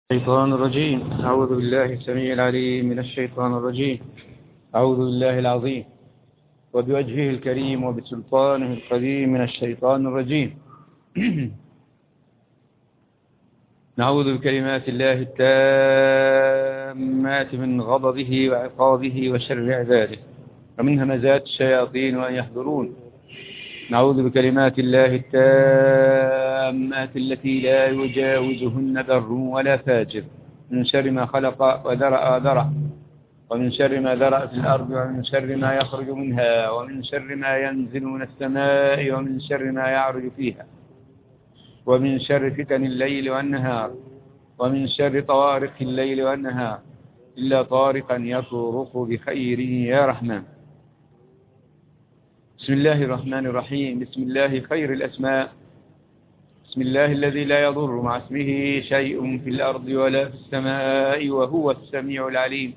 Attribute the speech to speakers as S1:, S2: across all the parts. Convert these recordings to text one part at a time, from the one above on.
S1: الشيطان الرجيم أعوذ بالله السميع العليم من الشيطان الرجيم أعوذ بالله العظيم وبوجهه الكريم وبسلطانه القديم من الشيطان الرجيم نعوذ بكلمات الله التامات من غضبه وعقابه وشر عباده ومن همزات الشياطين وأن يحضرون نعوذ بكلمات الله التامات التي لا يجاوزهن بر ولا فاجر من شر ما خلق وذرأ ذرع ومن شر ما ذرأ في الأرض ومن شر ما يخرج منها ومن شر ما ينزل من السماء ومن شر ما يعرج فيها ومن شر فتن الليل والنهار ومن شر طوارق الليل والنهار إلا طارقا يطرق بخير يا رحمن بسم الله الرحمن الرحيم بسم الله خير الأسماء بسم الله الذي لا يضر مع اسمه شيء في الأرض ولا في السماء وهو السميع العليم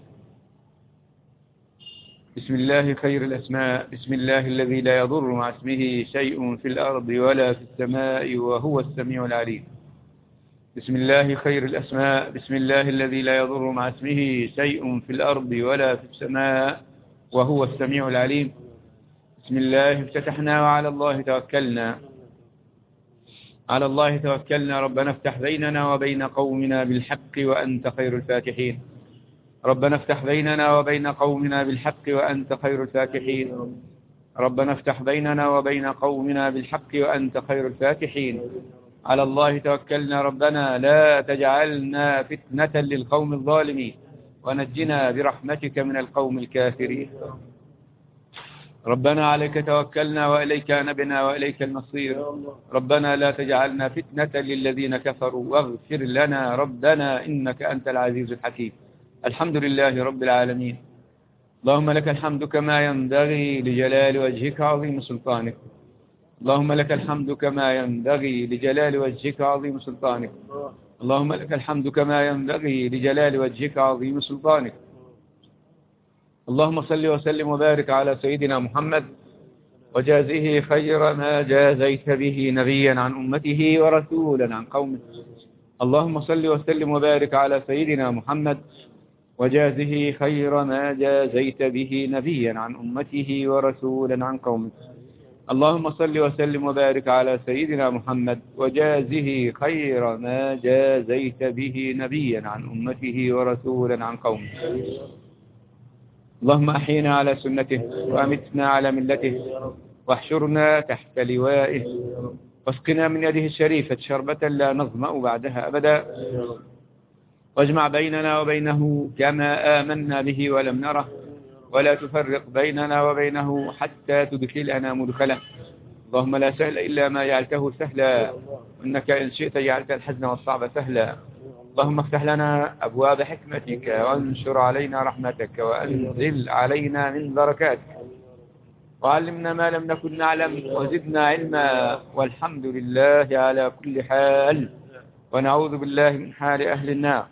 S1: بسم الله خير الأسماء بسم الله الذي لا يضر مع اسمه شيء في الأرض ولا في السماء وهو السميع العليم بسم الله خير الأسماء بسم الله الذي لا يضر مع اسمه شيء في الأرض ولا في السماء وهو السميع العليم بسم الله افتتحنا وعلى الله توكلنا على الله توكلنا ربنا افتح بيننا وبين قومنا بالحق وأنت خير الفاتحين ربنا افتح بيننا وبين قومنا بالحق وأنت خير الفاتحين ربنا افتح بيننا وبين قومنا بالحق وأنت خير الفاتحين على الله توكلنا ربنا لا تجعلنا فتنة للقوم الظالمين ونجنا برحمتك من القوم الكافرين ربنا عليك توكلنا وإليك نبنا وإليك المصير ربنا لا تجعلنا فتنة للذين كفروا واغفر لنا ربنا إنك أنت العزيز الحكيم الحمد لله رب العالمين اللهم لك الحمد كما ينبغي لجلال وجهك عظيم سلطانك اللهم لك الحمد كما ينبغي لجلال وجهك عظيم سلطانك اللهم لك الحمد كما ينبغي لجلال وجهك عظيم سلطانك اللهم صل وسلم وبارك على سيدنا محمد وجازه خير ما جازيت به نبيا عن أمته ورسولا عن قومه اللهم صل وسلم وبارك على سيدنا محمد وجازه خير ما جازيت به نبيا عن أمته ورسولا عن قومه اللهم صل وسلم وبارك على سيدنا محمد وجازه خير ما جازيت به نبيا عن أمته ورسولا عن قومه اللهم أحينا على سنته وأمتنا على ملته واحشرنا تحت لوائه واسقنا من يده الشريفة شربة لا نظمأ بعدها أبدا واجمع بيننا وبينه كما آمنا به ولم نره ولا تفرق بيننا وبينه حتى تدخلنا مدخله اللهم لا سهل إلا ما جعلته سهلا إنك إن شئت جعلت الحزن والصعب سهلا اللهم افتح لنا أبواب حكمتك وانشر علينا رحمتك وأنزل علينا من بركاتك وعلمنا ما لم نكن نعلم وزدنا علما والحمد لله على كل حال ونعوذ بالله من حال أهل النار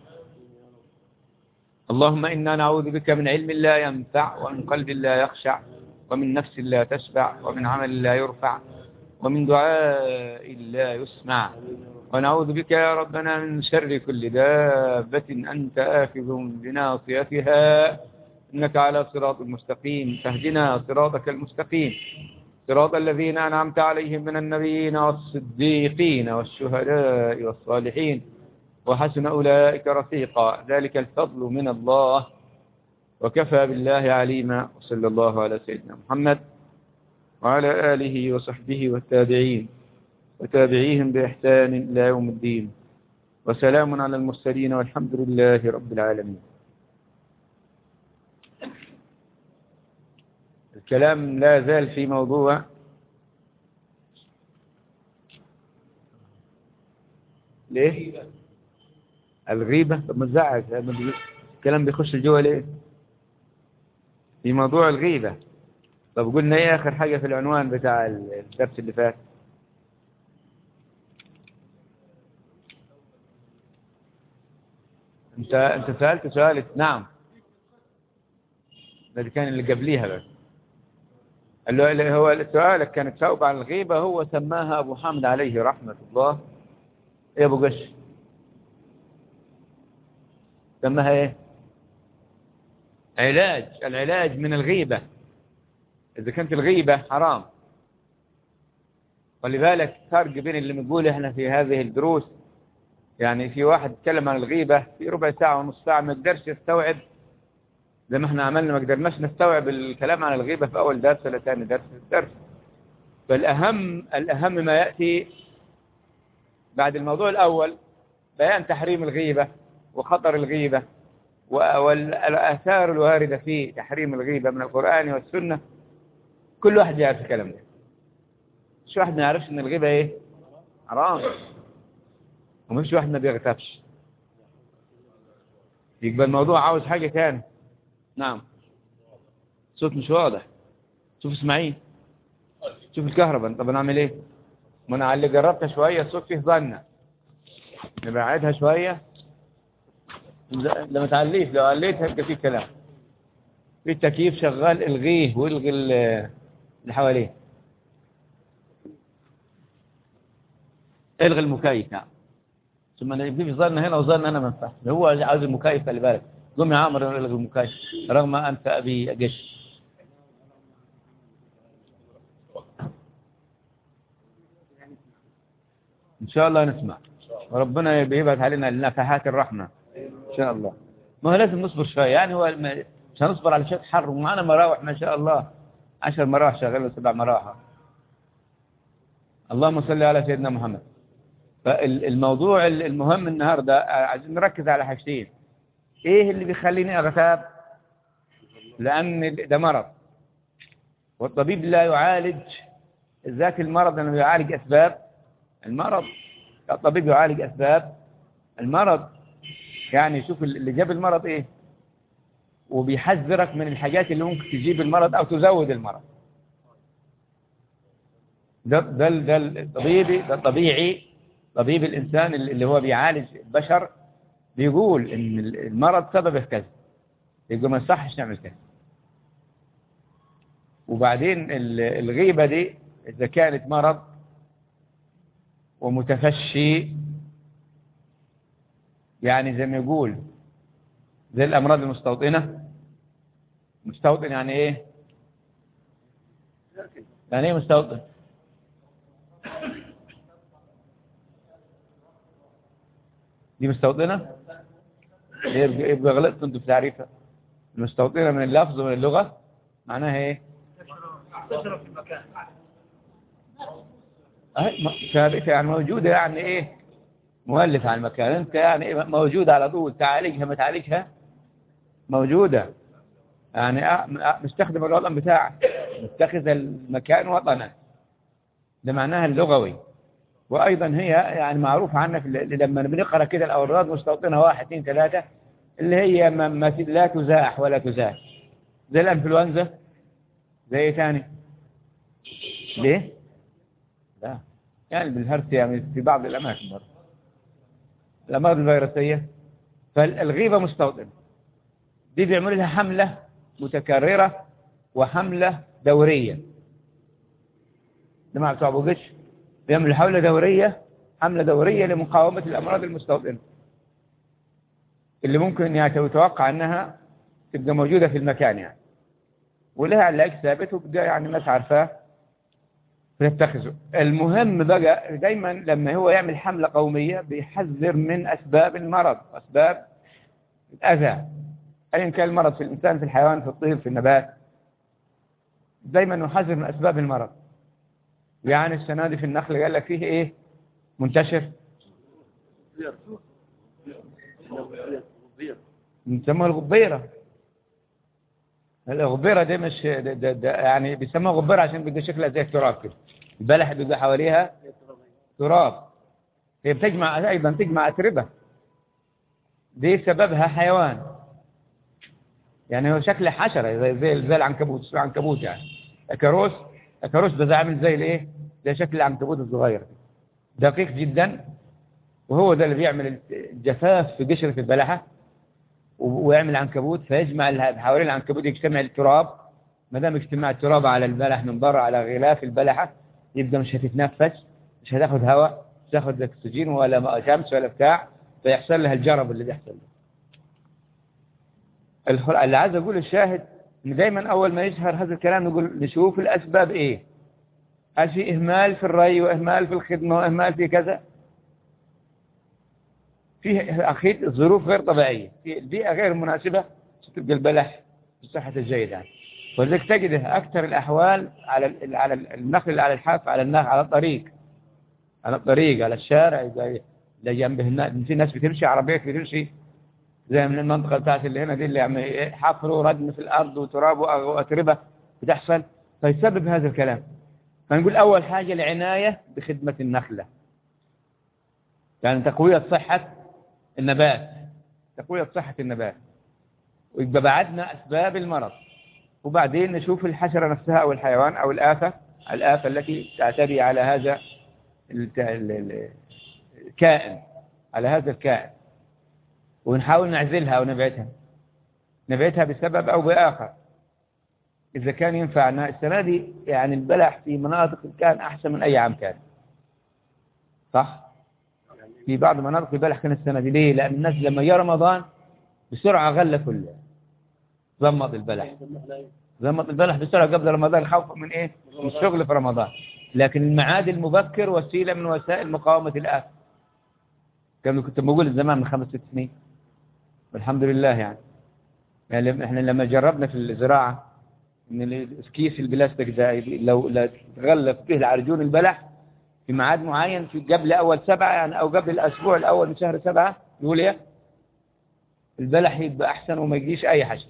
S1: اللهم إنا نعوذ بك من علم لا ينفع ومن قلب لا يخشع ومن نفس لا تشبع ومن عمل لا يرفع ومن دعاء لا يسمع ونعوذ بك يا ربنا من شر كل دابة أنت آخذ بناصيتها إنك على صراط المستقيم فاهدنا صراطك المستقيم صراط الذين أنعمت عليهم من النبيين والصديقين والشهداء والصالحين وحسن أولئك رفيقا ذلك الفضل من الله وكفى بالله عليما وصلى الله على سيدنا محمد وعلى آله وصحبه والتابعين وتابعيهم بإحسان إلى يوم الدين وسلام على المرسلين والحمد لله رب العالمين الكلام لا زال في موضوع ليه الغيبة طب ما تزعج الكلام بيخش جوه ليه في موضوع الغيبة طب قلنا ايه اخر حاجة في العنوان بتاع الدرس اللي فات انت انت سألت سؤال نعم ده كان اللي قبليها بس قال له هو سؤالك كان تجاوب عن الغيبة هو سماها أبو حامد عليه رحمة الله يا أبو قش سمها ايه علاج العلاج من الغيبة إذا كانت الغيبة حرام ولذلك فرق بين اللي بنقول احنا في هذه الدروس يعني في واحد يتكلم عن الغيبة في ربع ساعة ونص ساعة ما يقدرش يستوعب زي ما احنا عملنا ما قدرناش نستوعب الكلام عن الغيبة في أول درس ولا ثاني درس درس فالأهم الأهم ما يأتي بعد الموضوع الأول بيان تحريم الغيبة وخطر الغيبة والآثار الواردة في تحريم الغيبة من القرآن والسنة كل واحد يعرف الكلام ده مش واحد ما يعرفش ان الغيبة ايه حرام ومش واحد ما بيغتابش يبقى الموضوع عاوز حاجة تاني نعم صوت مش واضح شوف اسماعيل شوف الكهرباء طب نعمل ايه ما انا على اللي جربتها شوية الصوت فيه ظنة نبعدها شوية لما تعليش لو عليت هيبقى فيه كلام في التكييف شغال الغيه والغي اللي حواليه الغي المكيف نعم ثم في ظن هنا وظن انا ما ينفعش هو عاوز المكيف خلي بالك قوم يا عمرو الغي المكيف رغم انت ابي اجش ان شاء الله نسمع وربنا يبعث علينا نفحات الرحمه ان شاء الله ما هو لازم نصبر شويه يعني هو مش هنصبر على شويه حر ومعنا مراوح ما شاء الله عشر مراوح شغاله سبع مراوح اللهم صل على سيدنا محمد فالموضوع المهم النهارده عايزين نركز على حاجتين ايه اللي بيخليني اغتاب لان ده مرض والطبيب لا يعالج ذات المرض انه يعالج اسباب المرض الطبيب يعالج اسباب المرض يعني شوف اللي جاب المرض ايه وبيحذرك من الحاجات اللي ممكن تجيب المرض او تزود المرض ده ده ده الطبيبي ده الطبيعي طبيب الانسان اللي هو بيعالج البشر بيقول ان المرض سببه كذا يبقى ما يصحش نعمل كذا وبعدين الغيبة دي إذا كانت مرض ومتفشي يعني زي ما يقول زي الأمراض المستوطنة مستوطن يعني إيه يعني إيه مستوطن دي مستوطنة يبقى غلطت انتوا في تعريفها المستوطنة من اللفظ ومن اللغة معناها ايه
S2: تشرف في المكان
S1: ثابتة يعني موجودة يعني ايه مؤلف على المكان انت يعني إيه موجودة على طول تعالجها ما تعالجها موجودة يعني مستخدم الوطن بتاعك متخذ المكان وطنا ده معناها اللغوي وأيضا هي يعني معروف عنك لما بنقرأ كده الأوراد مستوطنة واحد اثنين ثلاثة اللي هي ما لا تزاح ولا تزاح زي الأنفلونزا زي ايه تاني ليه لا يعني بالهرس يعني في بعض الأماكن برضه الأمراض الفيروسية فالغيبة مستوطنة دي بيعملوا لها حملة متكررة وحملة دورية جماعة بتوع أبو قش بيعملوا حملة دورية حملة دورية لمقاومة الأمراض المستوطنة اللي ممكن يعني يتوقع أنها تبقى موجودة في المكان يعني ولها علاج ثابت وبقى يعني الناس عارفاه بيتخذه المهم بقى دايما لما هو يعمل حملة قومية بيحذر من أسباب المرض أسباب الأذى أيا كان المرض في الإنسان في الحيوان في الطير في النبات دايما نحذر من أسباب المرض يعني السنة دي في النخل قال لك فيه إيه منتشر نسموها الغبيرة الغبيرة دي مش ده ده ده يعني بيسموها غبيرة عشان بيبقى شكلها زي التراب كده البلح بيبقى حواليها تراب هي بتجمع أيضا تجمع أتربة دي سببها حيوان يعني هو شكل حشرة زي زي, زي العنكبوت العنكبوت يعني الكروس الكروس ده عامل زي الايه ده شكل العنكبوت الصغير دقيق جدا وهو ده اللي بيعمل الجفاف في قشرة البلحة ويعمل عنكبوت فيجمع حوالين العنكبوت يجتمع التراب ما دام اجتماع التراب على البلح من بره على غلاف البلحة يبقى مش هتتنفس مش هتاخد هواء مش هتاخد اكسجين ولا شمس ولا بتاع فيحصل لها الجرب اللي بيحصل له الخل- اللي عايز اقول الشاهد ان دايما اول ما يظهر هذا الكلام نقول نشوف الاسباب ايه هل في اهمال في الري واهمال في الخدمه واهمال في كذا فيه اخير ظروف غير طبيعيه في البيئه غير مناسبه تبقى البلح بصحه الجيده يعني. ولذلك تجده اكثر الاحوال على ال- على ال- النقل اللي على الحاف على النقل على الطريق على الطريق على الشارع زي اللي جنبه الناس في ناس بتمشي عربيات بتمشي زي من المنطقة بتاعت اللي هنا دي اللي عم حفروا ردم في الأرض وتراب وأتربة بتحصل فيسبب هذا الكلام فنقول أول حاجة العناية بخدمة النخلة يعني تقوية صحة النبات تقوية صحة النبات ويبقى بعدنا أسباب المرض وبعدين نشوف الحشرة نفسها أو الحيوان أو الآفة الآفة التي تعتدي على هذا الت- ال- ال- الكائن على هذا الكائن ونحاول نعزلها ونبعدها نبعدها بسبب أو بآخر إذا كان ينفع أن السنة دي يعني البلح في مناطق كان أحسن من أي عام كان صح؟ في بعض المناطق البلح كان السنة دي ليه؟ لأن الناس لما جاء رمضان بسرعة غلى كله ضمط البلح ضمط البلح بسرعة قبل رمضان خوفا من إيه؟ من الشغل في رمضان لكن المعاد المبكر وسيلة من وسائل مقاومة الآفة كما كنت بقول زمان من خمس ست سنين والحمد لله يعني يعني لما- احنا لما جربنا في الزراعة ان الكيس البلاستيك ده لو لا تغلف به العرجون البلح في ميعاد معين في قبل اول سبعة يعني او قبل الاسبوع الاول من شهر سبعة يوليو البلح يبقى احسن وما يجيش اي حشر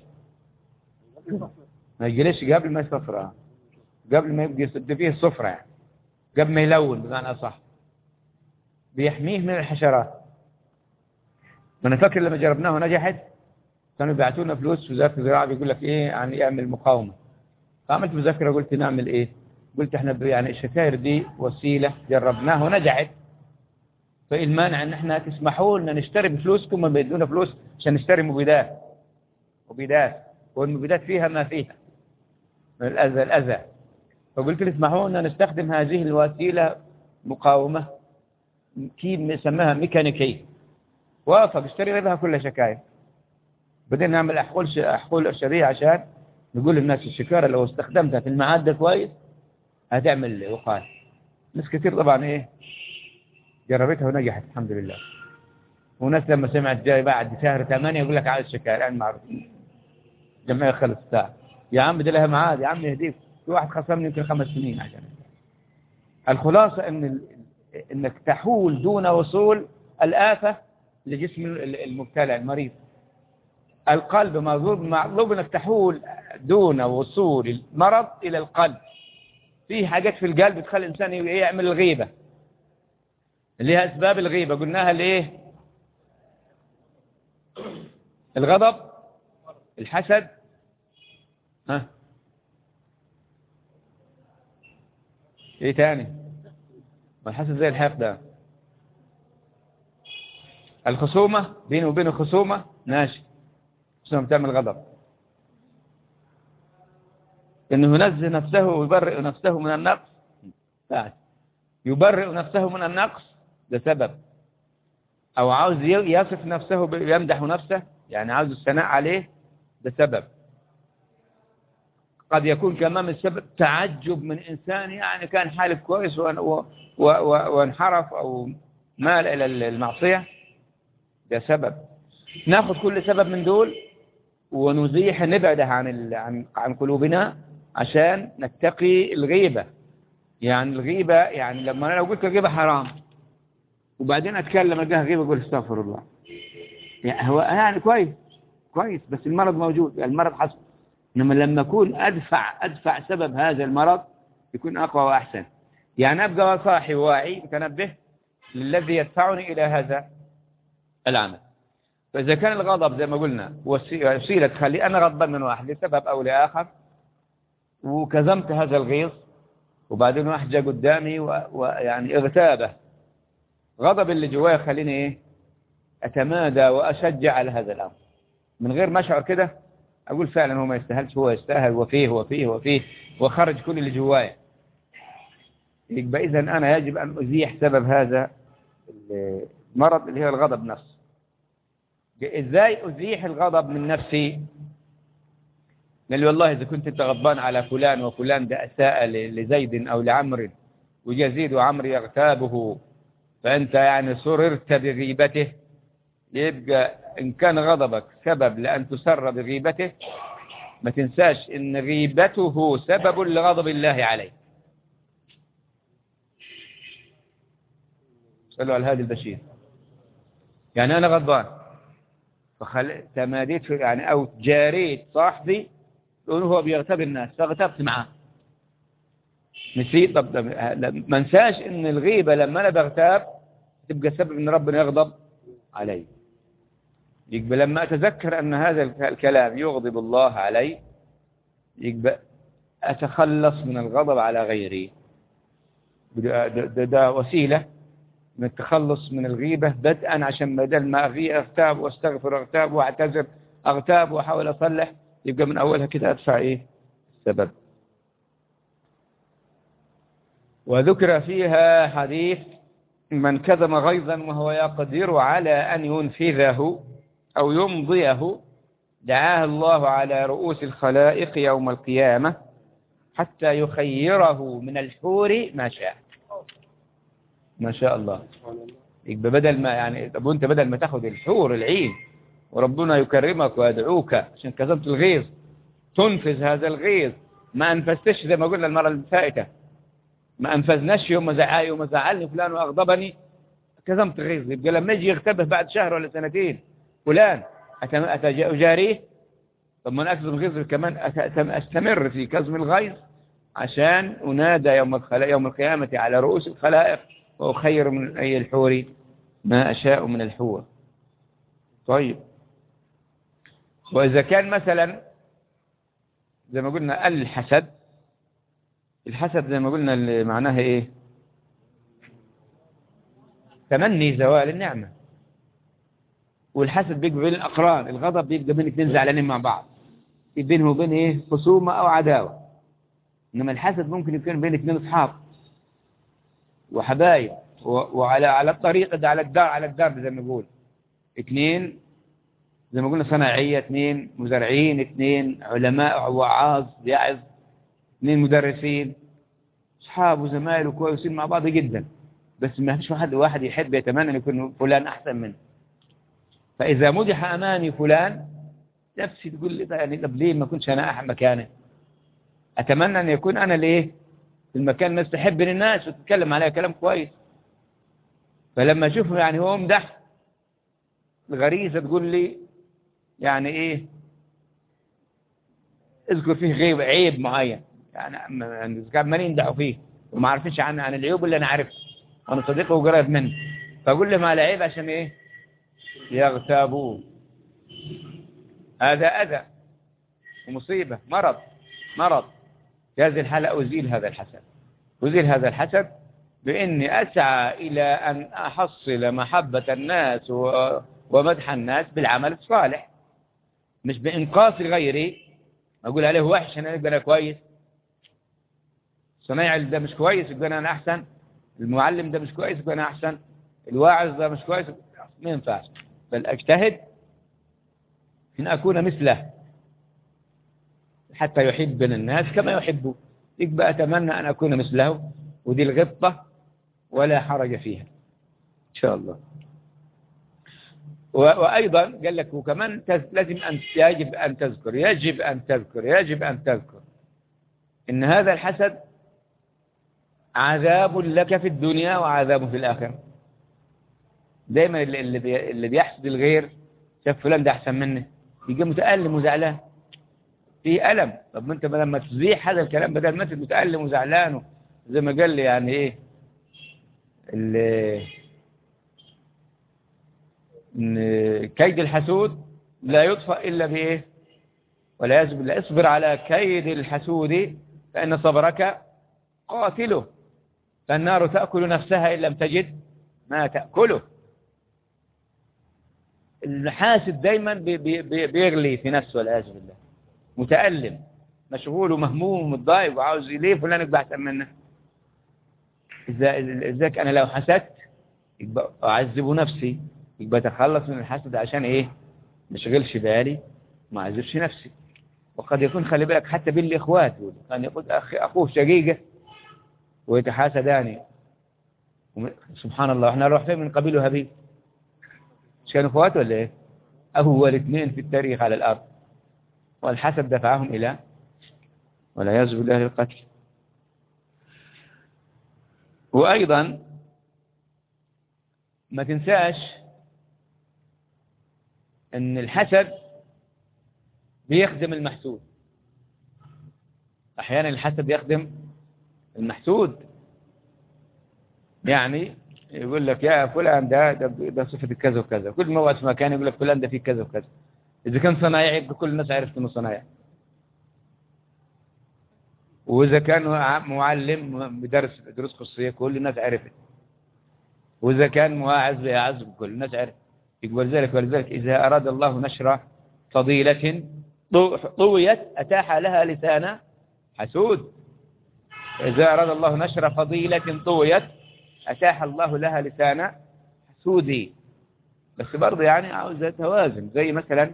S1: ما يجيليش قبل ما يصفر قبل ما يبقى يصد فيه الصفرة يعني قبل ما يلون بمعنى اصح بيحميه من الحشرات ما انا فاكر لما جربناه ونجحت كانوا بيعطونا فلوس في وزاره الزراعه بيقول لك ايه يعني اعمل مقاومه فعملت مذاكره قلت نعمل ايه قلت احنا ب- يعني الشكاير دي وسيله جربناها ونجحت فايه المانع ان احنا تسمحوا لنا نشتري بفلوسكم ما بيدونا فلوس عشان نشتري مبيدات مبيدات والمبيدات فيها ما فيها من الاذى الاذى فقلت لهم اسمحوا لنا نستخدم هذه الوسيله مقاومه كيف نسميها ميكانيكيه وافق اشتري بها كل شكاير بدينا نعمل احقول ش- احقول شريعه عشان نقول للناس الشكاره لو استخدمتها في الميعاد ده كويس هتعمل وقايه ناس كتير طبعا ايه جربتها ونجحت الحمد لله وناس لما سمعت جاي بعد شهر ثمانية يقول لك عايز شكاير انا معروف جمعيه خلص الساعه يا عم دي لها ميعاد يا عم يهديك في واحد خصمني يمكن خمس سنين عشان الخلاصة ان ال- انك تحول دون وصول الآفة لجسم ال- المبتلى المريض القلب مطلوب مطلوب انك تحول دون وصول المرض الى القلب في حاجات في القلب تخلي الانسان ي- يعمل الغيبة اللي هي اسباب الغيبة قلناها الايه الغضب الحسد ها ايه تاني ما الحسد زي الحقد ده الخصومة بينه وبينه خصومة ماشي خصومة بتعمل غضب انه ينزه نفسه ويبرئ نفسه من النقص بعد يبرئ نفسه من النقص ده سبب او عاوز ي- يصف نفسه ب- يمدح نفسه يعني عاوز الثناء عليه ده سبب قد يكون كمان من السبب تعجب من إنسان يعني كان حالف كويس وان- و- و- و- وانحرف أو مال إلى المعصية ده سبب ناخذ كل سبب من دول ونزيح نبعده عن ال- عن عن قلوبنا عشان نتقي الغيبة يعني الغيبة يعني لما أنا لو قلت الغيبة حرام وبعدين أتكلم ألقاها غيبة أقول استغفر الله يعني هو يعني كويس كويس بس المرض موجود المرض حصل إنما لما أكون أدفع أدفع سبب هذا المرض يكون أقوى وأحسن يعني أبقى صاحي واعي متنبه للذي يدفعني إلى هذا العمل فإذا كان الغضب زي ما قلنا وسي- وسيلة تخلي أنا غضبان من واحد لسبب أو لآخر وكظمت هذا الغيظ وبعدين واحد جاء قدامي و- ويعني اغتابه غضب اللي جوايا خليني ايه اتمادى واشجع على هذا الامر من غير ما اشعر كده اقول فعلا هو ما يستاهلش هو يستاهل وفيه وفيه وفيه وخرج كل اللي جوايا يبقى اذا انا يجب ان ازيح سبب هذا المرض اللي هو الغضب نفسه ازاي ازيح الغضب من نفسي قال لي والله إذا كنت أنت غضبان على فلان وفلان ده أساء ل- لزيد أو لعمر ويزيد وعمر يغتابه فأنت يعني سررت بغيبته يبقى إن كان غضبك سبب لأن تسر بغيبته ما تنساش إن غيبته سبب لغضب الله عليه صلوا على هذا البشير يعني أنا غضبان فخل... تماديت في يعني أو جاريت صاحبي يقول هو بيغتاب الناس فاغتبت معاه نسيت طب طب- ما انساش ان الغيبة لما انا بغتاب تبقى سبب ان ربنا يغضب علي يبقى لما اتذكر ان هذا الك- الكلام يغضب الله علي يبقى اتخلص من الغضب على غيري ده, ده, ده, ده وسيلة من التخلص من الغيبة بدءا عشان بدل ما أغي أغتاب واستغفر أغتاب واعتذر أغتاب وأحاول أصلح يبقى من أولها كده أدفع إيه السبب وذكر فيها حديث من كذب غيظا وهو يقدر على أن ينفذه أو يمضيه دعاه الله على رؤوس الخلائق يوم القيامة حتى يخيره من الحور ما شاء ما شاء الله يبقى بدل ما يعني طب وانت بدل ما تاخد الحور العين وربنا يكرمك ويدعوك عشان كظمت الغيظ تنفذ هذا الغيظ ما انفذتش زي ما قلنا المره اللي فاتت ما انفذناش يوم ما زعل يوم ما زعلني فلان واغضبني كظمت غيظ يبقى لما يجي يغتبه بعد شهر ولا سنتين فلان أتم- أتج- اجاريه طب ما انا اكظم غيظ كمان أت- أتم- استمر في كظم الغيظ عشان انادى يوم الخلا يوم القيامه على رؤوس الخلائق واخير من اي الحور ما اشاء من الحور طيب واذا كان مثلا زي ما قلنا الحسد الحسد زي ما قلنا اللي معناها ايه تمني زوال النعمة والحسد بيبقى بين الأقران الغضب بيبقى بين اثنين زعلانين مع بعض في بينه وبين ايه خصومة أو عداوة إنما الحسد ممكن يكون بين اثنين أصحاب وحبايب و- وعلى على الطريق ده على الدار على الدار زي ما نقول اثنين زي ما قلنا صناعية اثنين مزارعين اثنين علماء وعاظ يعظ اثنين مدرسين اصحاب وزمايل وكويسين مع بعض جدا بس ما فيش واحد واحد يحب يتمنى ان يكون فلان احسن منه فاذا مدح امامي فلان نفسي تقول لي يعني طب ليه ما كنتش انا احد مكانه اتمنى ان يكون انا ليه في المكان الناس تحبني الناس وتتكلم عليا كلام كويس فلما اشوفه يعني هو مدح الغريزه تقول لي يعني ايه اذكر فيه غيب عيب معين يعني أما- كان مالين يمدحوا فيه وما عارفينش عن عن العيوب اللي انا عارفها انا صديقه وقريب منه فاقول لهم على عيب عشان ايه يغتابوه هذا اذى ومصيبه مرض مرض في هذه الحاله ازيل هذا الحسد ازيل هذا الحسد باني اسعى الى ان احصل محبه الناس و- ومدح الناس بالعمل الصالح مش بانقاص غيري اقول عليه وحش انا يبقى انا كويس صنايعي ده مش كويس يبقى انا احسن المعلم ده مش كويس يبقى انا احسن الواعظ ده مش كويس ما ينفعش بل اجتهد ان اكون مثله حتى يحبنا الناس كما يحبه يبقى اتمنى ان اكون مثله ودي الغبطه ولا حرج فيها ان شاء الله و- وأيضا قال لك وكمان تز- لازم أن يجب أن تذكر يجب أن تذكر يجب أن تذكر إن هذا الحسد عذاب لك في الدنيا وعذاب في الآخرة دايما اللي, اللي, بي اللي بيحسد الغير شاف فلان ده أحسن منه يجي متألم وزعلان فيه ألم طب ما أنت لما تزيح هذا الكلام بدل ما أنت متألم وزعلان زي ما قال لي يعني إيه اللي ان كيد الحسود لا يطفأ إلا بإيه ولا يجب إلا اصبر على كيد الحسود فإن صبرك قاتله فالنار تأكل نفسها إن لم تجد ما تأكله الحاسد دايما بي بي بي بيغلي في نفسه والعياذ بالله متألم مشغول ومهموم ومتضايق وعاوز ليه فلان يبقى أحسن منه إذا إذاك أنا لو حسدت يبقى أعذب نفسي يبقى أتخلص من الحسد عشان إيه ما اشغلش بالي ما أعذبش نفسي وقد يكون خلي بالك حتى بين الإخوات كان يقول أخي أخوه شقيقه ويتحاسدان سبحان الله احنا نروح فين من قبيل وهابيل مش كانوا اخوات ولا ايه أول اثنين في التاريخ على الأرض والحسد دفعهم إلى ولا يزب بالله للقتل وأيضا ما تنساش أن الحسد بيخدم المحسود أحيانا الحسد يخدم المحسود يعني يقول لك يا فلان ده ده, ده صفة كذا وكذا كل ما وقت مكان يقول لك فلان ده فيه كذا وكذا إذا كان صنايعي يبقى كل الناس عرفت إنه صنايعي وإذا كان معلم بدرس دروس خصوصية كل الناس عرفت وإذا كان مواعظ بيعظ كل الناس عرفت يقول ذلك ولذلك إذا أراد الله نشر فضيلة طويت أتاح لها لسان حسود إذا أراد الله نشر فضيلة طويت أتاح الله لها لسان حسودي بس برضه يعني عاوزة توازن زي مثلا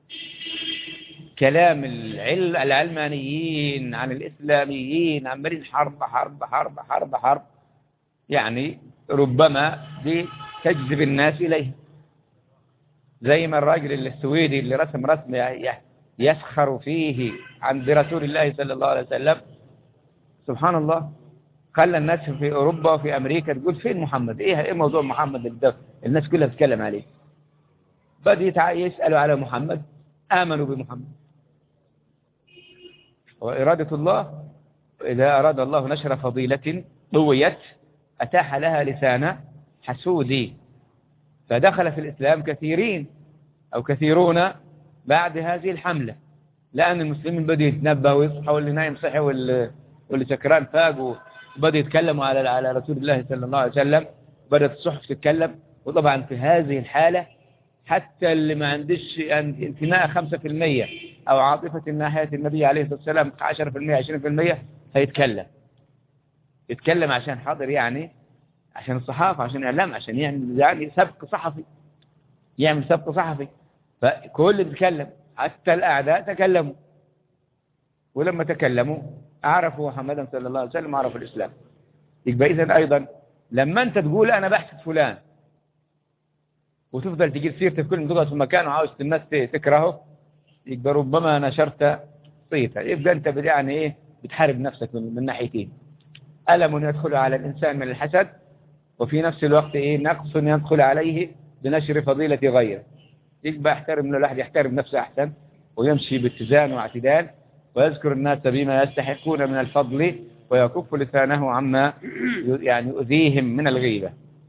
S1: كلام العل العلمانيين عن الإسلاميين عمالين حرب حرب حرب حرب حرب يعني ربما دي تجذب الناس إليه زي ما الراجل السويدي اللي رسم رسم يسخر فيه عن برسول الله صلى الله عليه وسلم سبحان الله خلى الناس في أوروبا وفي أمريكا تقول فين محمد إيه, إيه موضوع محمد ده الناس كلها بتتكلم عليه بدأ يسألوا على محمد آمنوا بمحمد وإرادة الله إذا أراد الله نشر فضيلة طويت أتاح لها لسان حسودي فدخل في الإسلام كثيرين أو كثيرون بعد هذه الحملة لأن المسلمين بدأوا يتنبهوا ويصحوا واللي نايم صحي واللي, واللي سكران فاق وبدأوا يتكلموا على على رسول الله صلى الله عليه وسلم بدأت الصحف تتكلم وطبعا في هذه الحالة حتى اللي ما عندش انتماء 5% أو عاطفة ناحية النبي عليه الصلاة والسلام 10% 20% هيتكلم يتكلم عشان حاضر يعني عشان الصحافة عشان إعلام عشان يعمل يعني سبق صحفي يعمل سبق صحفي فكل بيتكلم حتى الأعداء تكلموا ولما تكلموا عرفوا محمدا صلى الله عليه وسلم عرفوا الإسلام يبقى إذن أيضا لما أنت تقول أنا بحث فلان وتفضل تجيب سيرته في كل ما تقعد في مكان وعاوز الناس تكرهه يبقى ربما نشرت صيته يبقى أنت يعني إيه بتحارب نفسك من, من ناحيتين ألم يدخل على الإنسان من الحسد وفي نفس الوقت إيه نقص يدخل عليه بنشر فضيلة غيره يبقى احترم له الواحد يحترم نفسه أحسن ويمشي باتزان واعتدال ويذكر الناس بما يستحقون من الفضل ويكف لسانه عما يعني يؤذيهم من الغيبة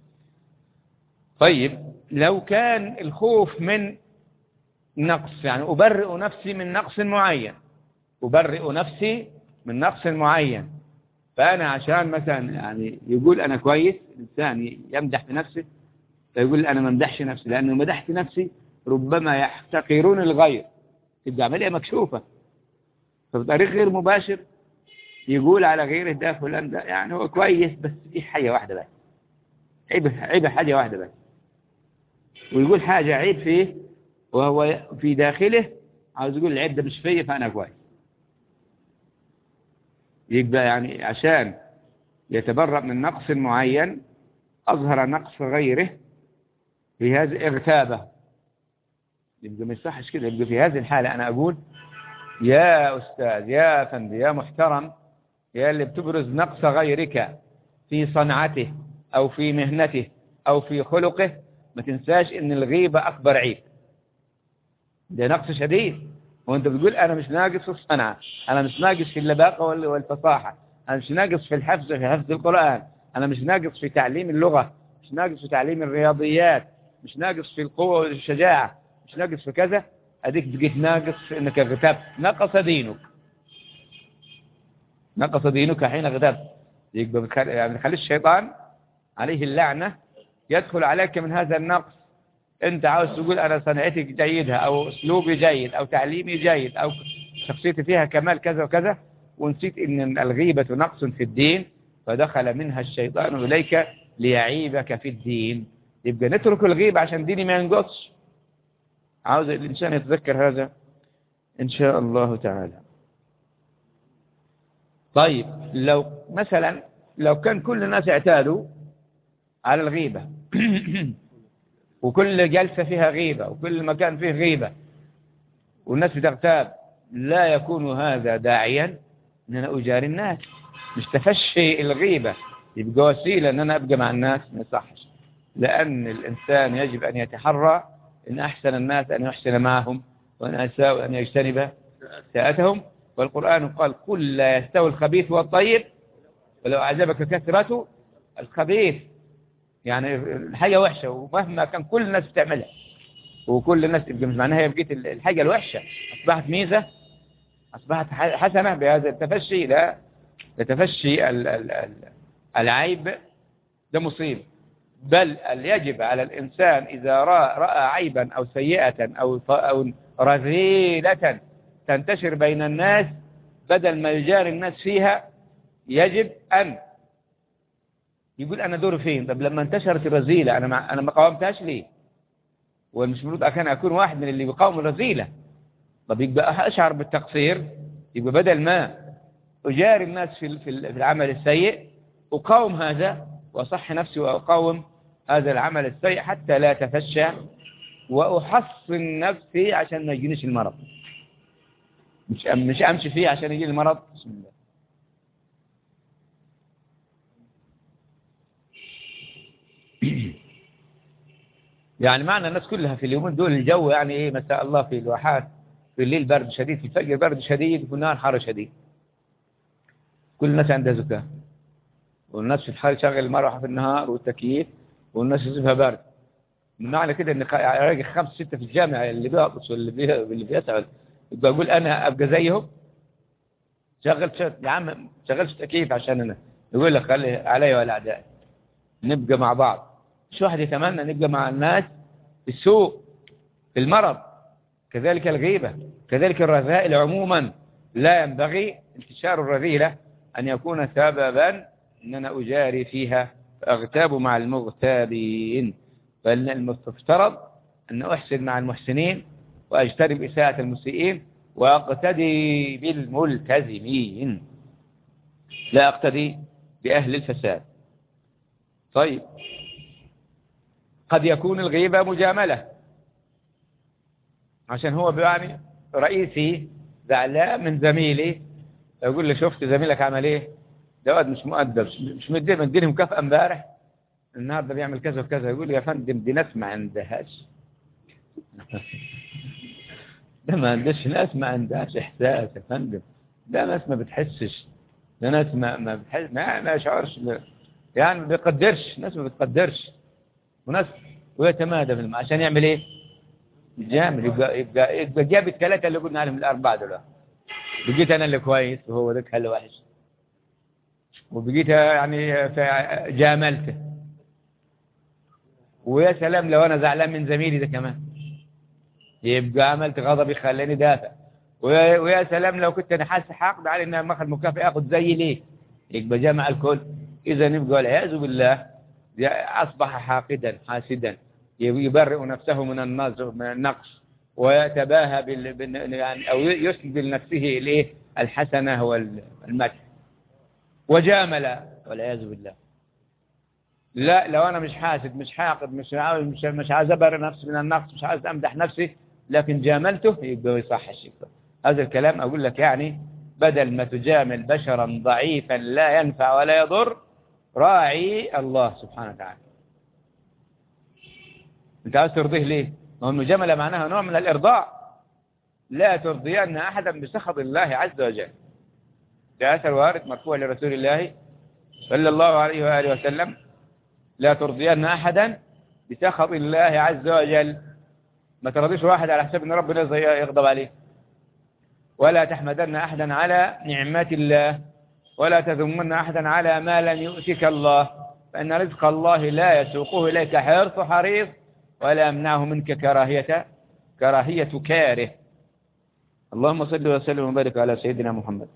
S1: طيب لو كان الخوف من نقص يعني أبرئ نفسي من نقص معين أبرئ نفسي من نقص معين فأنا عشان مثلا يعني يقول أنا كويس الإنسان يمدح في نفسه فيقول أنا ما مدحش نفسي لأنه مدحت نفسي ربما يحتقرون الغير تبقى عملية مكشوفة فبطريق غير مباشر يقول على غيره ده فلان ده يعني هو كويس بس في حاجة واحدة بس عيب عيب حاجة واحدة بس ويقول حاجة عيب فيه وهو في داخله عاوز يقول العيب ده مش فيا فأنا كويس يبقى يعني عشان يتبرأ من نقص معين أظهر نقص غيره في هذه اغتابة يبقى ما يصحش كده يبقى في هذه الحالة أنا أقول يا أستاذ يا فندي يا محترم يا اللي بتبرز نقص غيرك في صنعته أو في مهنته أو في خلقه ما تنساش إن الغيبة أكبر عيب ده نقص شديد وانت بتقول انا مش ناقص في الصنعة انا مش ناقص في اللباقة والفصاحة انا مش ناقص في الحفظ في حفظ القرآن انا مش ناقص في تعليم اللغة مش ناقص في تعليم الرياضيات مش ناقص في القوة والشجاعة مش ناقص في كذا اديك بقيت ناقص في انك اغتبت نقص دينك نقص دينك حين اغتبت يبقى بتخلي يعني بتخلي الشيطان عليه اللعنة يدخل عليك من هذا النقص انت عاوز تقول انا صنعتي جيدة او اسلوبي جيد او تعليمي جيد او شخصيتي فيها كمال كذا وكذا ونسيت ان الغيبة نقص في الدين فدخل منها الشيطان اليك ليعيبك في الدين يبقى نترك الغيبة عشان ديني ما ينقصش عاوز الانسان يتذكر هذا إن شاء الله تعالى طيب لو مثلا لو كان كل الناس اعتادوا على الغيبة وكل جلسة فيها غيبة وكل مكان فيه غيبة والناس بتغتاب لا يكون هذا داعيا ان انا اجاري الناس مش تفشي الغيبة يبقى وسيلة ان انا ابقى مع الناس ما يصحش لان الانسان يجب ان يتحرى ان احسن الناس ان يحسن معهم وان اساء ان يجتنب ساءتهم والقرآن قال قل لا يستوي الخبيث والطيب ولو أعجبك كثرة الخبيث يعني الحاجة وحشة ومهما كان كل الناس بتعملها وكل الناس يبقى مش معناها بقيت الحاجة الوحشة أصبحت ميزة أصبحت حسنة بهذا التفشي لا تفشي ال ال ال العيب ده مصيب بل يجب على الإنسان إذا رأى, رأى عيبا أو سيئة أو, أو رذيلة تنتشر بين الناس بدل ما يجاري الناس فيها يجب أن يقول أنا دوري فين طب لما انتشرت الرذيلة أنا ما أنا ما قاومتهاش ليه ومش المفروض أكون أكون واحد من اللي بيقاوم الرذيلة طب يبقى أشعر بالتقصير يبقى بدل ما أجاري الناس في في العمل السيء أقاوم هذا وأصح نفسي وأقاوم هذا العمل السيء حتى لا تفشى وأحصن نفسي عشان ما يجينيش المرض مش مش امشي فيه عشان يجي المرض بسم الله يعني معنى الناس كلها في اليومين دول الجو يعني ايه مساء الله في الواحات في الليل برد شديد في الفجر برد شديد وفي النهار حر شديد كل الناس عندها زكاة والناس في الحال شغل المروحة في النهار والتكييف والناس يصيبها برد معنى كده ان راجل خمس ستة في الجامعة اللي بيقبص واللي بيسأل يبقى اقول انا ابقى زيهم شغلت شت يا عم شغلت تكييف عشان انا يقول لك خلي علي ولا اعدائي نبقى مع بعض مش واحد يتمنى نبقى مع الناس في السوء في المرض كذلك الغيبة كذلك الرذائل عموما لا ينبغي انتشار الرذيلة أن يكون سببا أن أنا أجاري فيها فأغتاب مع المغتابين بل المفترض أن أحسن مع المحسنين وأجتنب إساءة المسيئين وأقتدي بالملتزمين لا أقتدي بأهل الفساد طيب قد يكون الغيبة مجاملة عشان هو يعني رئيسي زعلان من زميلي يقول لي شفت زميلك عمل ايه ده واد مش مؤدب مش مديني مديني مكافأة امبارح النهارده بيعمل كذا وكذا يقول لي يا فندم دي ناس ما عندهاش ده ما عندش ناس ما عندهاش احساس يا فندم ده ناس ما بتحسش ده ناس ما ما بتحس ما ما يشعرش يعني ما بيقدرش ناس ما بتقدرش وناس ويتمادى في الماء عشان يعمل ايه يجامل يبقى يبقى يبقى جاب الثلاثه اللي قلنا عليهم الاربعه دول بقيت انا اللي كويس وهو ذاك اللي وحش وبقيت يعني جاملته ويا سلام لو انا زعلان من زميلي ده كمان يبقى عملت غضبي خلاني دافع ويا, ويا سلام لو كنت انا حاسس حاقد علي ان انا ماخذ مكافئ اخذ زي ليه يبقى جمع الكل اذا نبقى والعياذ بالله اصبح حاقدا حاسدا يبرئ نفسه من النقص من النقص ويتباهى بال يعني او يسند لنفسه الايه الحسنه والمدح وجامل والعياذ بالله لا لو انا مش حاسد مش حاقد مش عاوز مش مش عايز ابرئ نفسي من النقص مش عايز امدح نفسي لكن جاملته يبقى يصح الشكر هذا الكلام اقول لك يعني بدل ما تجامل بشرا ضعيفا لا ينفع ولا يضر راعي الله سبحانه وتعالى انت عايز ترضيه ليه ما هو المجامله معناها نوع من الارضاء لا ترضين احدا بسخط الله عز وجل ده اثر وارد مرفوع لرسول الله صلى الله عليه واله وسلم لا ترضين احدا بسخط الله عز وجل ما ترضيش واحد على حساب ان ربنا يغضب عليه ولا تحمدن احدا على نعمات الله ولا تذمن احدا على ما لم يؤتك الله فان رزق الله لا يسوقه اليك حرص حريص ولا يمنعه منك كراهيه كراهيه كاره اللهم صل وسلم وبارك على سيدنا محمد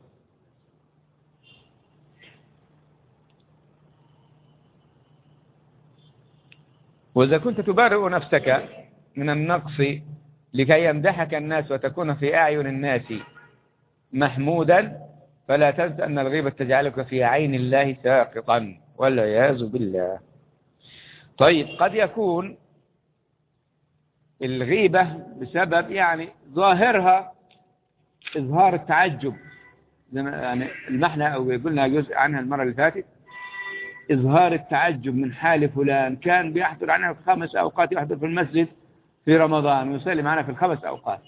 S1: وإذا كنت تبرئ نفسك من النقص لكي يمدحك الناس وتكون في أعين الناس محمودا فلا تنس أن الغيبة تجعلك في عين الله ساقطا والعياذ بالله طيب قد يكون الغيبة بسبب يعني ظاهرها إظهار التعجب يعني المحنى أو قلنا جزء عنها المرة اللي فاتت إظهار التعجب من حال فلان كان بيحضر عنها في خمس أوقات يحضر في المسجد في رمضان ويصلي معنا في الخمس أوقات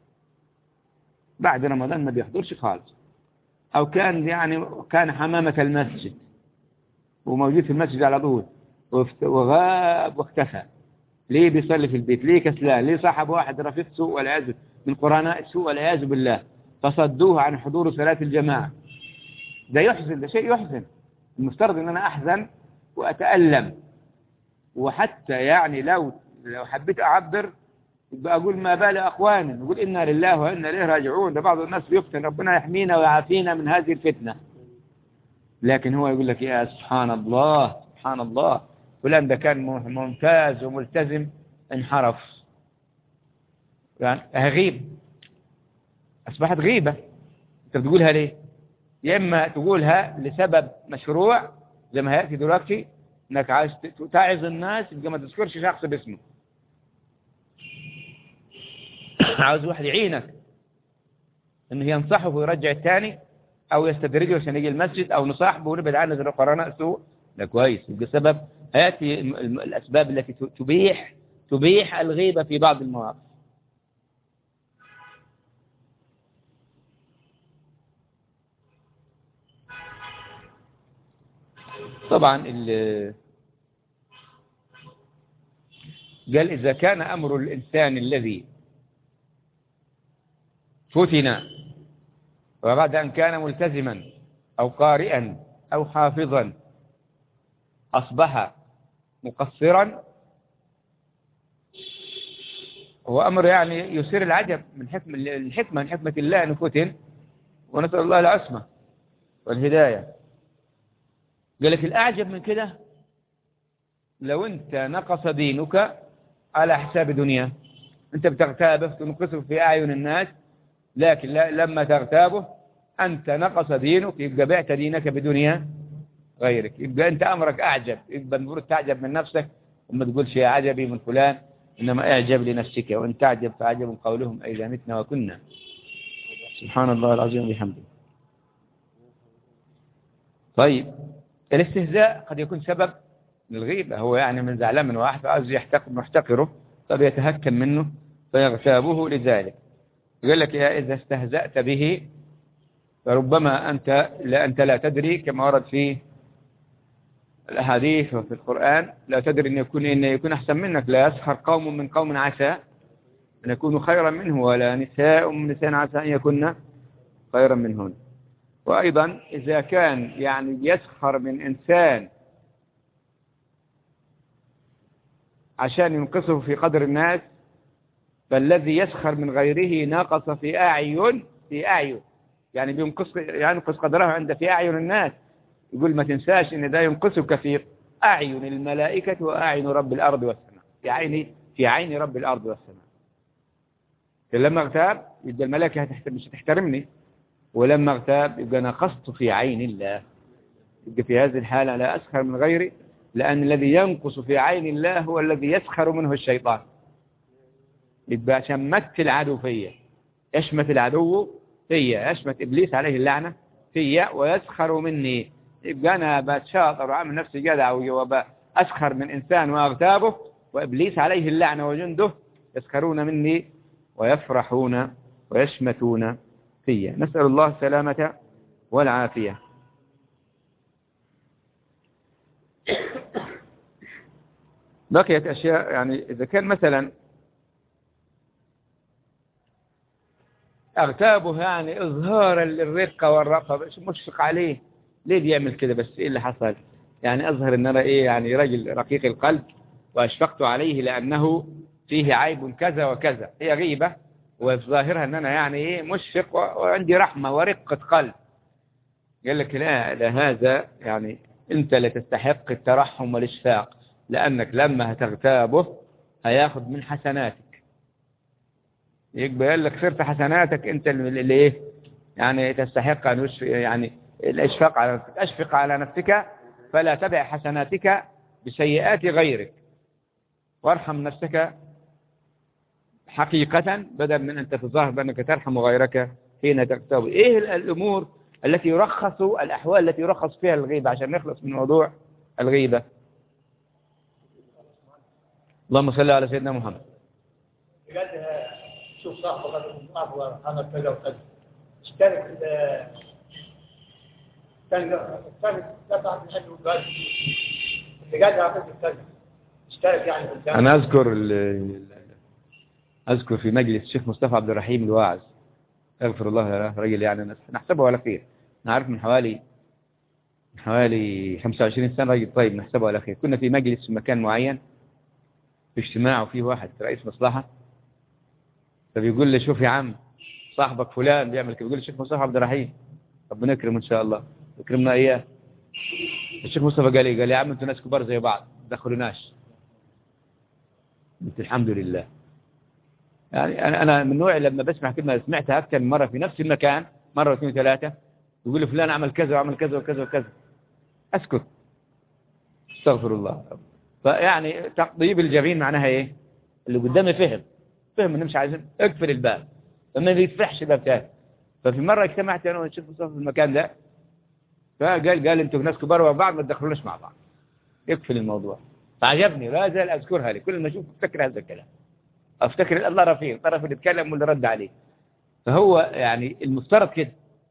S1: بعد رمضان ما بيحضرش خالص أو كان يعني كان حمامة المسجد وموجود في المسجد على طول وغاب واختفى ليه بيصلي في البيت ليه كسلان ليه صاحب واحد رفيق سوء والعياذ من قرناء سوء والعياذ بالله فصدوه عن حضور صلاة الجماعة ده يحزن ده شيء يحزن المفترض ان انا احزن واتألم وحتى يعني لو لو حبيت اعبر يبقى اقول ما بال اخوان نقول انا لله وانا اليه راجعون ده بعض الناس بيفتن ربنا يحمينا ويعافينا من هذه الفتنة لكن هو يقول لك يا سبحان الله سبحان الله فلان ده كان ممتاز وملتزم انحرف يعني غيب أصبحت غيبة أنت بتقولها ليه يا إما تقولها لسبب مشروع زي ما هيأتي دلوقتي إنك عايز تعظ الناس يبقى ما تذكرش شخص باسمه عاوز واحد يعينك إنه ينصحه ويرجع الثاني أو يستدرجه عشان يجي المسجد أو نصاحبه ونبعد عنه زي قرناء سوء ده كويس يبقى سبب هيأتي الأسباب التي تبيح تبيح الغيبة في بعض المواقف طبعا قال إذا كان أمر الإنسان الذي فتن وبعد أن كان ملتزما أو قارئا أو حافظا أصبح مقصرا هو أمر يعني يثير العجب من حكمة الحكمة من حكمة الله أنه فتن ونسأل الله العصمة والهداية قال لك الأعجب من كده لو أنت نقص دينك على حساب دنيا أنت بتغتابه تنقصه في أعين الناس لكن لما تغتابه أنت نقص دينك يبقى بعت دينك بدنيا غيرك يبقى أنت أمرك أعجب يبقى المفروض تعجب من نفسك وما تقولش يا عجبي من فلان إنما اعجب لنفسك وإن تعجب فعجب قولهم إذا متنا وكنا سبحان الله العظيم بحمده طيب الاستهزاء قد يكون سبب للغيبة هو يعني من زعلان من واحد فعاوز يحتقر محتقره طب يتهكم منه فيغتابه لذلك يقول لك يا إذا استهزأت به فربما أنت لا أنت لا تدري كما ورد في الأحاديث وفي القرآن لا تدري أن يكون إن يكون أحسن منك لا يسخر قوم من قوم عسى أن يكونوا خيرا منه ولا نساء من نساء عسى أن يكون خيرا منهن وأيضا إذا كان يعني يسخر من إنسان عشان ينقصه في قدر الناس فالذي يسخر من غيره ناقص في أعين في أعين يعني بينقص ينقص قدره عند في أعين الناس يقول ما تنساش ان ده ينقصك في أعين الملائكة وأعين رب الأرض والسماء في عين في عين رب الأرض والسماء لما اغتاب يبقى الملائكة مش هتحترمني ولما اغتاب يبقى نقصت في عين الله يبقى في هذه الحالة لا أسخر من غيري لأن الذي ينقص في عين الله هو الذي يسخر منه الشيطان يبقى شمت العدو فيا يشمت العدو فيا يشمت إبليس عليه اللعنة فيا ويسخر مني يبقى أنا بتشاطر وعامل نفسي جدع وأسخر من إنسان وأغتابه وإبليس عليه اللعنة وجنده يسخرون مني ويفرحون ويشمتون فيا نسأل الله السلامة والعافية بقيت أشياء يعني إذا كان مثلا أغتابه يعني إظهارا للرقة والرقة مشفق عليه ليه بيعمل كده بس إيه اللي حصل يعني أظهر أن أنا إيه يعني رجل رقيق القلب وأشفقت عليه لأنه فيه عيب كذا وكذا هي غيبة وفي ظاهرها أن أنا يعني إيه مشفق وعندي رحمة ورقة قلب قال لك لا لا هذا يعني أنت لا تستحق الترحم والإشفاق لأنك لما هتغتابه هياخد من حسناتك يبقى لك خسرت حسناتك انت اللي اللي ايه يعني تستحق ان يشفق يعني الاشفاق على نفسك اشفق على نفسك فلا تبع حسناتك بسيئات غيرك وارحم نفسك حقيقة بدل من أن تتظاهر بأنك ترحم غيرك حين تكتب إيه ال- الأمور التي يرخص الأحوال التي يرخص فيها الغيبة عشان نخلص من موضوع الغيبة اللهم صل على سيدنا محمد
S2: بجد شوف صاحبك صاحبه عمل كذا وكذا اشترك في كان اشترك دفع من عنده بس بجد عملت كذا اشترك يعني في الجامعة
S1: أنا أذكر ال- ال- أذكر في مجلس الشيخ مصطفى عبد الرحيم الواعظ أغفر الله له رجل يعني نحسبه على خير نعرف من حوالي من حوالي 25 سنة راجل طيب نحسبه على خير كنا في مجلس في مكان معين في اجتماع وفيه واحد رئيس مصلحة فبيقول لي شوف يا عم صاحبك فلان بيعمل كده بيقول لي الشيخ مصطفى عبد الرحيم ربنا يكرمه إن شاء الله يكرمنا إياه الشيخ مصطفى قال لي قال لي يا عم انتوا ناس كبار زي بعض ما تدخلوناش قلت الحمد لله يعني أنا أنا من نوع لما بسمع كلمة سمعتها أكثر من مرة في نفس المكان مرة واثنين وثلاثة يقول لي فلان عمل كذا وعمل كذا وكذا وكذا أسكت استغفر الله فيعني تقضيب الجبين معناها إيه اللي قدامي فهم فهم إنه مش عايزين اقفل الباب فما بيفتحش الباب تاني ففي مرة اجتمعت أنا والشيخ مصطفى في المكان ده فقال قال أنتوا ناس كبار وبعض ما تدخلوناش مع بعض اقفل الموضوع فعجبني لا زال أذكرها لي كل ما أشوف أفتكر هذا الكلام افتكر الله رفيق الطرف اللي اتكلم واللي رد عليه فهو يعني المفترض كده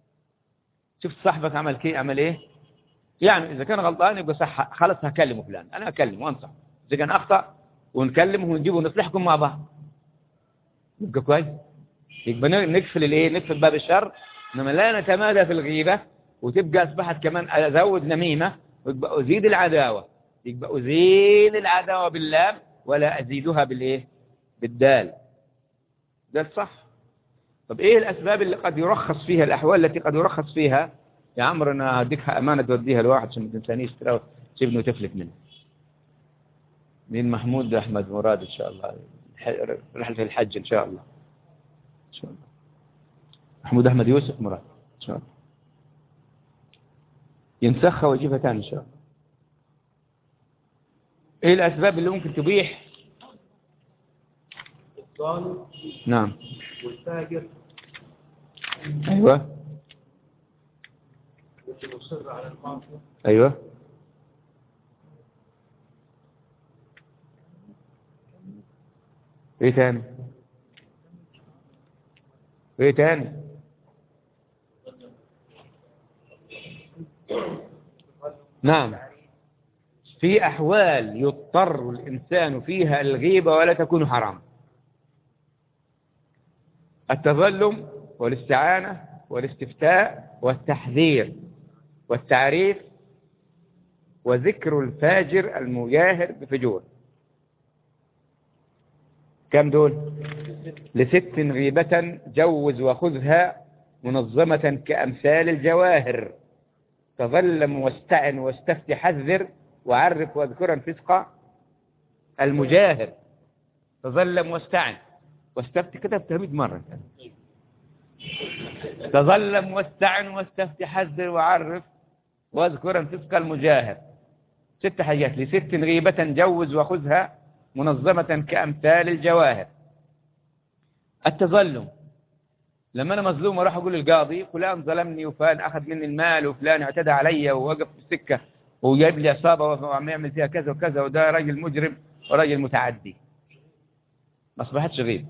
S1: شفت صاحبك عمل كي عمل ايه يعني اذا كان غلطان يبقى صح خلاص هكلمه فلان انا اكلمه وانصح اذا كان اخطا ونكلمه ونجيبه ونصلحكم مع بعض يبقى كويس يبقى ن- نقفل الايه نقفل باب الشر انما لا نتمادى في الغيبه وتبقى اصبحت كمان ازود نميمه ويبقى ازيد العداوه يبقى ازيد العداوه باللام ولا ازيدها بالايه بالدال ده الصح طب ايه الاسباب اللي قد يرخص فيها الاحوال التي قد يرخص فيها يا عمرو انا هديك امانه توديها لواحد عشان ما تنسانيش ترى سيبني وتفلت منه مين محمود احمد مراد ان شاء الله الح- رحله الحج ان شاء الله ان شاء الله محمود احمد يوسف مراد ان شاء الله ينسخها ويجيبها ثاني ان شاء الله ايه الاسباب اللي ممكن تبيح
S2: الظالم
S1: نعم
S2: والفاجر
S1: ايوه
S2: واللي مصر على المعصية
S1: ايوه ايه تاني ايه تاني نعم في احوال يضطر الانسان فيها الغيبة ولا تكون حرام التظلم والاستعانة والاستفتاء والتحذير والتعريف وذكر الفاجر المجاهر بفجور كم دول لست غيبة جوز وخذها منظمة كأمثال الجواهر تظلم واستعن واستفت حذر وعرف واذكرا فسق المجاهر تظلم واستعن واستفت كتبتها 100 مرة تظلم واستعن واستفت حذر وعرف واذكرا فسق المجاهر ست حاجات لست غيبة جوز وخذها منظمة كأمثال الجواهر التظلم لما أنا مظلوم أروح أقول للقاضي فلان ظلمني وفلان أخذ مني المال وفلان اعتدى علي ووقف في السكة وجايب لي عصابة وعم يعمل فيها كذا وكذا وده راجل مجرم وراجل متعدي ما أصبحتش غيب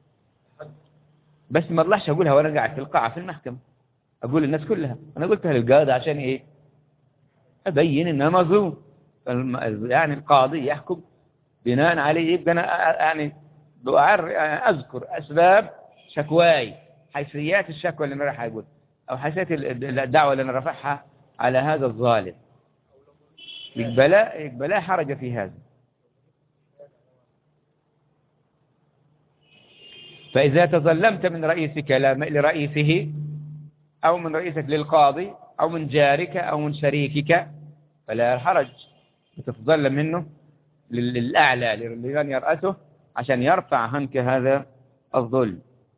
S1: بس ما اطلعش أقولها وأنا قاعد في القاعة في المحكمة أقول للناس كلها أنا قلتها للقاضي عشان إيه أبين إن أنا مظلوم الم- يعني القاضي يحكم بناء عليه يبقى أنا أ- يعني بأعر يعني أذكر أسباب شكواي حيثيات الشكوى اللي أنا راح أقول أو حيثيات ال- ال- الدعوة اللي أنا رفعها على هذا الظالم يبقى لا, يبقى لا حرج في هذا فإذا تظلمت من رئيسك لا- لرئيسه أو من رئيسك للقاضي أو من جارك أو من شريكك فلا حرج تتظلم منه لل- للأعلى لمن يرأسه عشان يرفع عنك هذا الظلم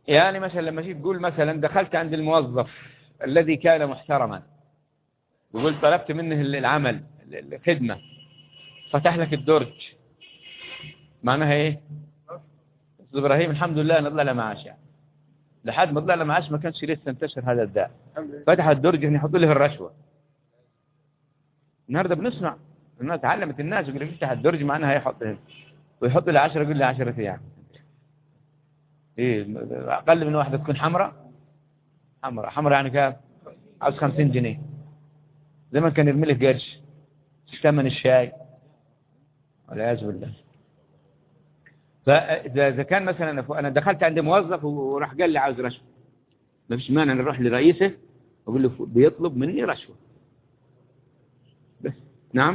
S1: يعني مثلا لما تيجي تقول مثلا دخلت عند الموظف الذي كان محترما وقلت طلبت منه العمل الخدمة فتح لك الدرج معناها ايه أستاذ ابراهيم الحمد لله انا طلع له معاش يعني لحد ما طلع له معاش ما كانش لسه انتشر هذا الداء فتح الدرج يعني يحط له الرشوه النهارده بنسمع الناس تعلمت الناس يقول لك افتح الدرج معناها هيحط هنا ويحط لي 10 يقول لي 10 ايام ايه اقل من واحده تكون حمراء حمراء حمراء يعني كام عاوز 50 جنيه زمان كان يرمي لك قرش ثمن الشاي والعياذ بالله فاذا كان مثلا انا دخلت عند موظف وراح قال لي عاوز رشوه ما فيش مانع نروح لرئيسه واقول له بيطلب مني رشوه بس نعم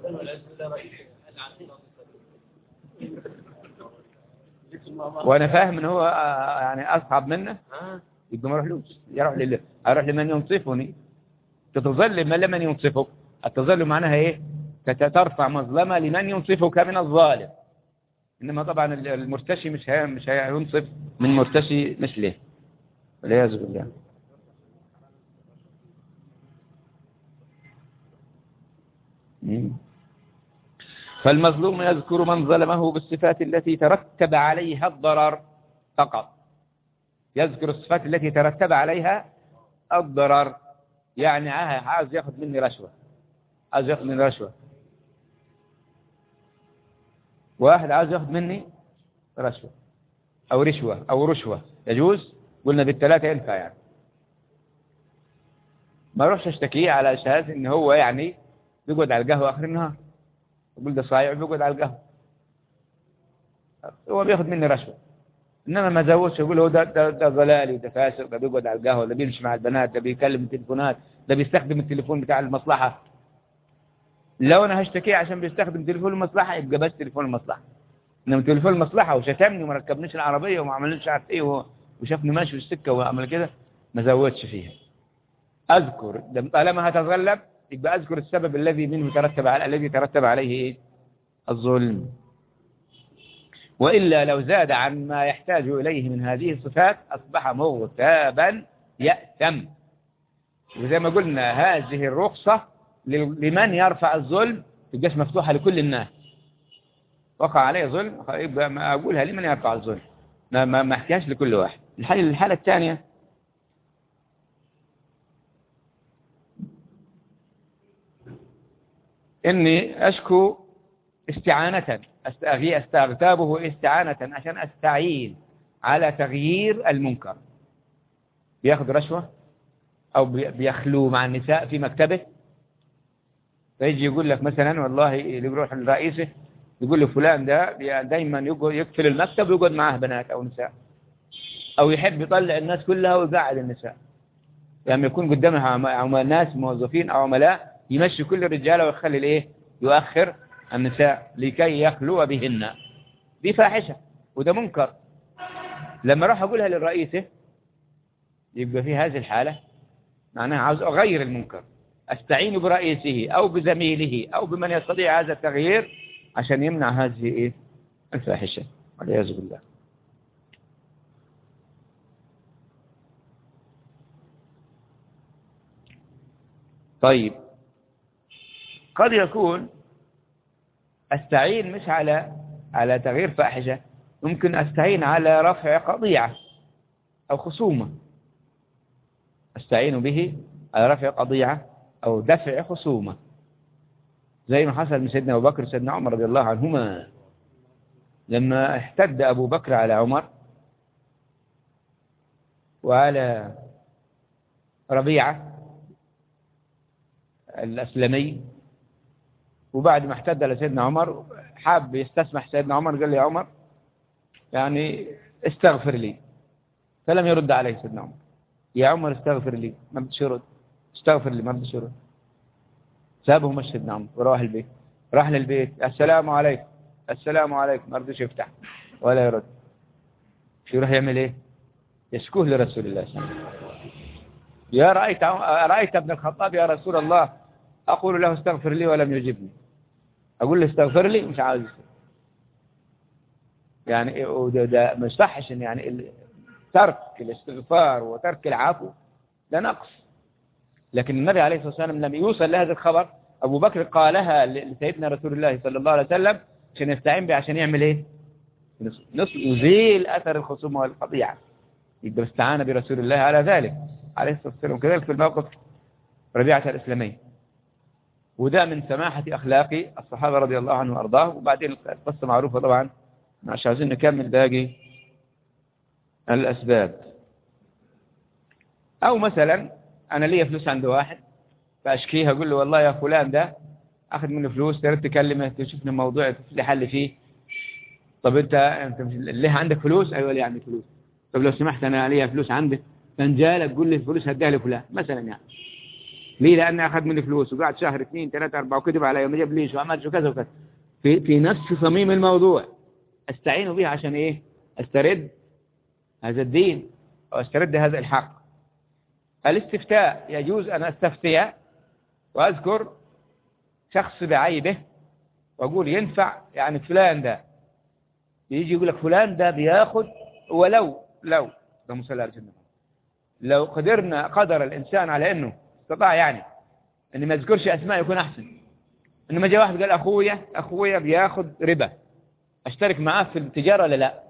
S1: وانا فاهم ان هو يعني اصعب منه يبقى ما اروحلوش يروح لله اروح لمن ينصفني تتظل ما لمن ينصفك التظل معناها ايه ترفع مظلمه لمن ينصفك من الظالم انما طبعا المرتشي مش هي مش هينصف من مرتشي مثله والعياذ بالله فالمظلوم يذكر من ظلمه بالصفات التي ترتب عليها الضرر فقط يذكر الصفات التي ترتب عليها الضرر يعني عاوز ياخذ مني رشوة عاوز ياخذ مني رشوة واحد عاوز ياخذ مني رشوة أو رشوة أو رشوة يجوز قلنا بالثلاثة ينفع يعني ما اروحش اشتكيه على اساس ان هو يعني بيقعد على القهوة اخر النهار يقول ده صايع بيقعد على القهوة هو بياخذ مني رشوة انما ما زودش يقول هو ده ده, ده ضلالي ده فاسق ده بيقعد على القهوة ده بيمشي مع البنات ده بيكلم التليفونات ده بيستخدم التليفون بتاع المصلحة لو انا هشتكيه عشان بيستخدم تليفون المصلحة يبقى بس تليفون المصلحة انما تليفون المصلحة وشتمني وما ركبنيش العربية وما عملنيش عارف ايه وشافني ماشي في السكة وعمل كده ما زودش فيها اذكر طالما هتغلب يبقى اذكر السبب الذي منه ترتب على الذي ترتب عليه ايه الظلم وإلا لو زاد عن ما يحتاج إليه من هذه الصفات أصبح مغتابا يأتم وزي ما قلنا هذه الرخصة لمن يرفع الظلم تبقاش مفتوحة لكل الناس وقع عليه ظلم يبقى ما أقولها لمن يرفع الظلم ما ما ما احكيهاش لكل واحد الحالة الحالة الثانية إني أشكو استعانة استغتابه استعانة عشان أستعين على تغيير المنكر بياخذ رشوة أو بيخلو مع النساء في مكتبه فيجي يقول لك مثلا والله يروح لرئيسه يقول له فلان ده دايما يقفل المكتب ويقعد معاه بنات أو نساء أو يحب يطلع الناس كلها ويقعد النساء يعني يكون قدامها ناس موظفين أو عملاء يمشي كل الرجالة ويخلي الايه يؤخر النساء لكي يخلو بهن دي فاحشة وده منكر لما اروح اقولها للرئيسة يبقى في هذه الحالة معناها عاوز اغير المنكر استعين برئيسه او بزميله او بمن يستطيع هذا التغيير عشان يمنع هذه ايه الفاحشة والعياذ بالله طيب قد يكون استعين مش على على تغيير فاحشة ممكن استعين على رفع قضيعة او خصومة استعين به على رفع قضيعة او دفع خصومة زي ما حصل من سيدنا ابو بكر وسيدنا عمر رضي الله عنهما لما احتد ابو بكر على عمر وعلى ربيعة الأسلمي وبعد ما احتد لسيدنا عمر حاب يستسمح سيدنا عمر قال لي يا عمر يعني استغفر لي فلم يرد عليه سيدنا عمر يا عمر استغفر لي ما بدش يرد استغفر لي ما بدش يرد سابه مشي سيدنا عمر وراح البيت راح للبيت السلام عليكم السلام عليكم ما رضيش يفتح ولا يرد شو يروح يعمل ايه يشكوه لرسول الله صلى الله عليه وسلم يا رأيت رأيت ابن الخطاب يا رسول الله أقول له استغفر لي ولم يجبني أقول له استغفر لي مش عاوز يعني ده, ده ما يصحش إن يعني ترك الاستغفار وترك العفو ده نقص لكن النبي عليه الصلاة والسلام لم يوصل لهذا الخبر أبو بكر قالها لسيدنا رسول الله صلى الله عليه وسلم عشان يستعين به عشان يعمل ايه نص يزيل أثر الخصومة والقطيعة يبقى استعان برسول الله على ذلك عليه الصلاة والسلام كذلك في الموقف ربيعة الإسلامية وده من سماحة أخلاق الصحابة رضي الله عنهم وأرضاهم وبعدين القصة معروفة طبعا مش عايزين نكمل باقي الأسباب أو مثلا أنا ليا فلوس عند واحد فأشكيها أقول له والله يا فلان ده أخذ منه فلوس تريد تكلمه تشوفني الموضوع اللي حل فيه طب أنت أنت مش ليه عندك فلوس أيوة ليه عندي فلوس طب لو سمحت أنا ليا فلوس عندك فنجالك قول لي الفلوس هديها لفلان مثلا يعني ليه لأنه أخذ مني فلوس وقعد شهر اثنين ثلاثة أربعة وكتب علي وما جاب ليش وعمل شو كذا وكذا في, في نفس صميم الموضوع استعين به عشان إيه استرد هذا الدين واسترد هذا الحق الاستفتاء يجوز أن أستفتي وأذكر شخص بعيبه وأقول ينفع يعني فلان ده يجي يقول لك فلان ده بياخد ولو لو ده مسألة الجنة لو قدرنا قدر الإنسان على أنه استطاع يعني أن ما يذكرش أسماء يكون أحسن إنما جاء واحد قال أخويا أخويا بياخد ربا أشترك معاه في التجارة ولا لا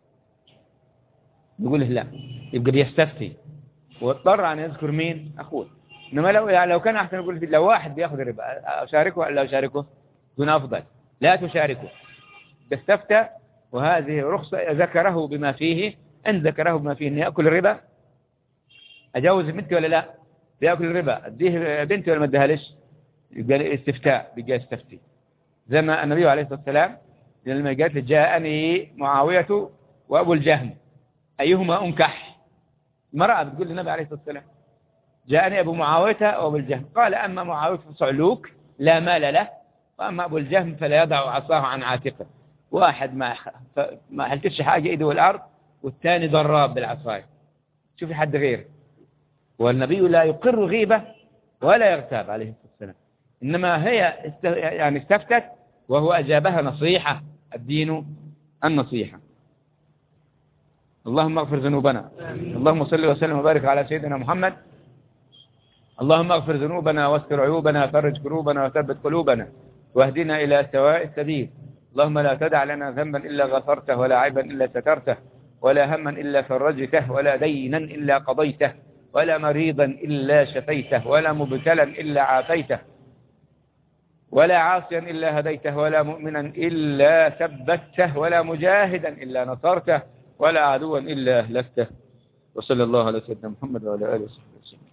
S1: يقول له لا يبقى بيستفتي واضطر أن يذكر مين أخوه إنما لو يعني لو كان أحسن يقول لو واحد بياخذ ربا أشاركه ولا لا أشاركه يكون أفضل لا تشاركه استفتى وهذه رخصة ذكره بما فيه إن ذكره بما فيه أن يأكل الربا أجوز بنتي ولا لا بيأكل الربا أديه بنتي ولا ما أديها ليش يبقى استفتاء بيجي يستفتي زي ما النبي عليه الصلاة والسلام لما قالت جاءني معاوية وأبو الجهم أيهما أنكح المرأة بتقول للنبي عليه الصلاة والسلام جاءني أبو معاوية وأبو الجهم قال أما معاوية فصعلوك لا مال له وأما أبو الجهم فلا يضع عصاه عن عاتقه واحد ما ما حلتش حاجة إيده والأرض والثاني ضراب بالعصاية شوفي حد غير والنبي لا يقر غيبة ولا يغتاب عليه الصلاة والسلام إنما هي يعني استفتت وهو أجابها نصيحة الدين النصيحة اللهم اغفر ذنوبنا اللهم صل وسلم وبارك على سيدنا محمد اللهم اغفر ذنوبنا واستر عيوبنا فرج كروبنا وثبت قلوبنا واهدنا إلى سواء السبيل اللهم لا تدع لنا ذنبا إلا غفرته ولا عيبا إلا سترته ولا هما إلا فرجته ولا دينا إلا قضيته ولا مريضا إلا شفيته ولا مبتلا إلا عافيته ولا عاصيا إلا هديته ولا مؤمنا إلا ثبته ولا مجاهدا إلا نصرته ولا عدوا إلا أهلكته وصلى الله على سيدنا محمد وعلى آله وصحبه وسلم